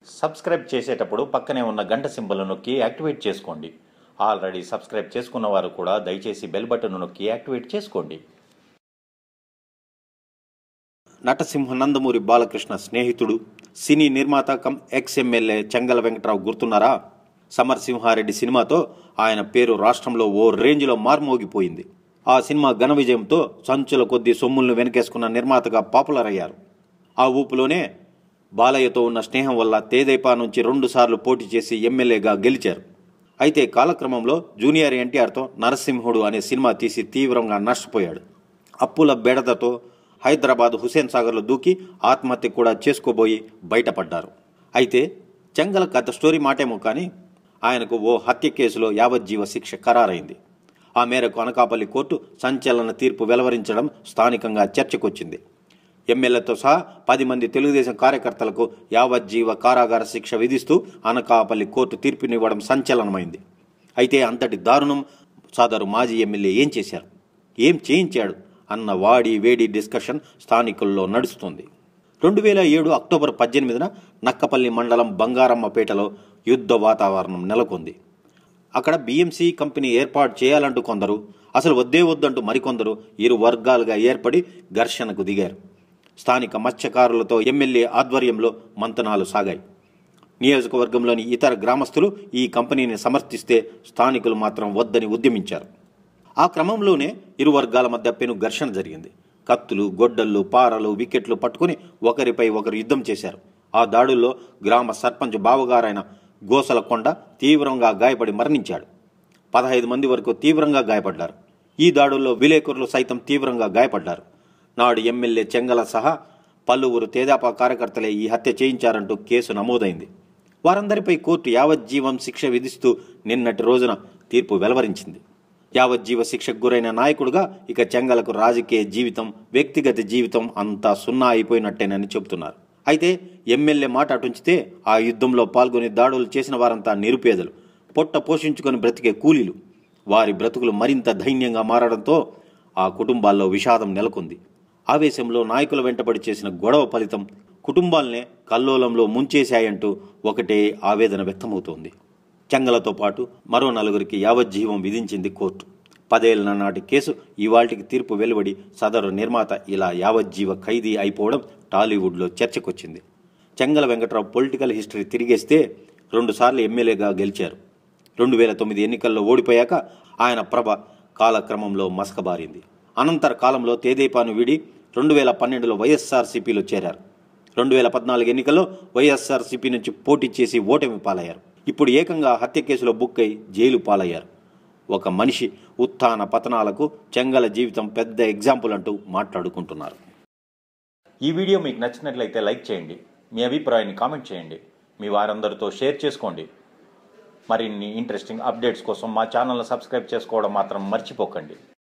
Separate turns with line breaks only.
subscribe చేసేటప్పుడు పక్కనే ఉన్న గంట సింబల్ నొక్కి యాక్టివేట్ చేసుకోండి ఆల్రెడీ సబ్స్క్రైబ్ చేసుకున్న వారు కూడా దయచేసి బెల్ బటన్ నొక్కి యాక్టివేట్ చేసుకోండి నటసింహ నందమూరి బాలకృష్ణ స్నేహితుడు సినీ నిర్మాత cum ex MLA Chengala Venkatrao గుర్తున్నారా సమర్సింహారెడ్డి సినిమాతో ఆయన పేరు రాష్ట్రంలో ఓ రేంజ్లో మార్మోగిపోయింది ఆ సినిమా ఘన విజయంతో సంచుల కొద్దీ సొమ్ములను వెనకేసుకున్న నిర్మాతగా పాపులర్ అయ్యారు ఆ ఊపులోనే బాలయ్యతో ఉన్న స్నేహం వల్ల తేదైపా నుంచి రెండుసార్లు పోటీ చేసి ఎమ్మెల్యేగా గెలిచారు అయితే కాలక్రమంలో జూనియర్ ఎన్టీఆర్తో నరసింహుడు అనే సినిమా తీసి తీవ్రంగా నష్టపోయాడు అప్పుల బెడదతో హైదరాబాద్ హుసేన్ సాగర్లో దూకి ఆత్మహత్య కూడా చేసుకోబోయి బయటపడ్డారు అయితే చెంగల కథ స్టోరీ మాటేమో కానీ ఆయనకు ఓ హత్య కేసులో యావజ్జీవ శిక్ష ఖరారైంది ఆ మేరకు అనకాపల్లి కోర్టు సంచలన తీర్పు వెలువరించడం స్థానికంగా చర్చకొచ్చింది ఎమ్మెల్యేతో సహా పది మంది తెలుగుదేశం కార్యకర్తలకు యావజ్జీవ కారాగార శిక్ష విధిస్తూ అనకాపల్లి కోర్టు తీర్పునివ్వడం సంచలనమైంది అయితే అంతటి దారుణం సదరు మాజీ ఎమ్మెల్యే ఏం చేశారు ఏం చేయించాడు అన్న వాడి వేడి డిస్కషన్ స్థానికుల్లో నడుస్తుంది రెండు వేల ఏడు అక్టోబర్ పద్దెనిమిదిన నక్కపల్లి మండలం బంగారమ్మపేటలో యుద్ధ వాతావరణం నెలకొంది అక్కడ బీఎంసీ కంపెనీ ఏర్పాటు చేయాలంటూ కొందరు అసలు వద్దే వద్దంటూ మరికొందరు ఇరు వర్గాలుగా ఏర్పడి ఘర్షణకు దిగారు స్థానిక మత్స్యకారులతో ఎమ్మెల్యే ఆధ్వర్యంలో మంతనాలు సాగాయి నియోజకవర్గంలోని ఇతర గ్రామస్తులు ఈ కంపెనీని సమర్థిస్తే స్థానికులు మాత్రం వద్దని ఉద్యమించారు ఆ క్రమంలోనే ఇరు వర్గాల మధ్య పెను ఘర్షణ జరిగింది కత్తులు గొడ్డళ్ళు పారలు వికెట్లు పట్టుకుని ఒకరిపై ఒకరు యుద్ధం చేశారు ఆ దాడుల్లో గ్రామ సర్పంచ్ బావగారైన గోసల కొండ తీవ్రంగా గాయపడి మరణించాడు పదహైదు మంది వరకు తీవ్రంగా గాయపడ్డారు ఈ దాడుల్లో విలేకరులు సైతం తీవ్రంగా గాయపడ్డారు నాడు ఎమ్మెల్యే చెంగల సహా పలువురు తేదాపా కార్యకర్తలే ఈ హత్య చేయించారంటూ కేసు నమోదైంది వారందరిపై కోర్టు యావజ్జీవం శిక్ష విధిస్తూ నిన్నటి రోజున తీర్పు వెలువరించింది యావజ్జీవ శిక్షకు గురైన నాయకుడుగా ఇక చెంగలకు రాజకీయ జీవితం వ్యక్తిగత జీవితం అంతా సున్నా అయిపోయినట్టేనని చెబుతున్నారు అయితే ఎమ్మెల్యే మాట అటుంచితే ఆ యుద్ధంలో పాల్గొని దాడులు చేసిన వారంతా నిరుపేదలు పొట్ట పోషించుకొని బ్రతికే కూలీలు వారి బ్రతుకులు మరింత దైన్యంగా మారడంతో ఆ కుటుంబాల్లో విషాదం నెలకొంది ఆవేశంలో నాయకుల వెంటబడి చేసిన గొడవ ఫలితం కుటుంబాలనే కల్లోలంలో ముంచేశాయంటూ ఒకటే ఆవేదన వ్యక్తమవుతోంది చెంగలతో పాటు మరో నలుగురికి యావజ్జీవం విధించింది కోర్టు పదేళ్ల నాటి కేసు ఇవాల్టికి తీర్పు వెలువడి సదరు నిర్మాత ఇలా యావజ్జీవ ఖైదీ అయిపోవడం టాలీవుడ్లో చర్చకొచ్చింది చెంగల వెంకట్రావు పొలిటికల్ హిస్టరీ తిరిగేస్తే రెండుసార్లు ఎమ్మెల్యేగా గెలిచారు రెండు వేల తొమ్మిది ఎన్నికల్లో ఓడిపోయాక ఆయన ప్రభ కాలక్రమంలో మసకబారింది అనంతర కాలంలో తేదీపాను వీడి రెండు వేల పన్నెండులో వైఎస్ఆర్సీపీలో చేరారు రెండు వేల పద్నాలుగు ఎన్నికల్లో వైఎస్ఆర్సీపీ నుంచి పోటీ చేసి ఓటమి పాలయ్యారు ఇప్పుడు ఏకంగా హత్య కేసులో బుక్ అయి జైలు పాలయ్యారు ఒక మనిషి ఉత్థాన పతనాలకు చెంగల జీవితం పెద్ద ఎగ్జాంపుల్ అంటూ మాట్లాడుకుంటున్నారు ఈ వీడియో మీకు నచ్చినట్లయితే లైక్ చేయండి మీ అభిప్రాయాన్ని కామెంట్ చేయండి మీ వారందరితో షేర్ చేసుకోండి మరిన్ని ఇంట్రెస్టింగ్ అప్డేట్స్ కోసం మా ఛానల్ని సబ్స్క్రైబ్ చేసుకోవడం మాత్రం మర్చిపోకండి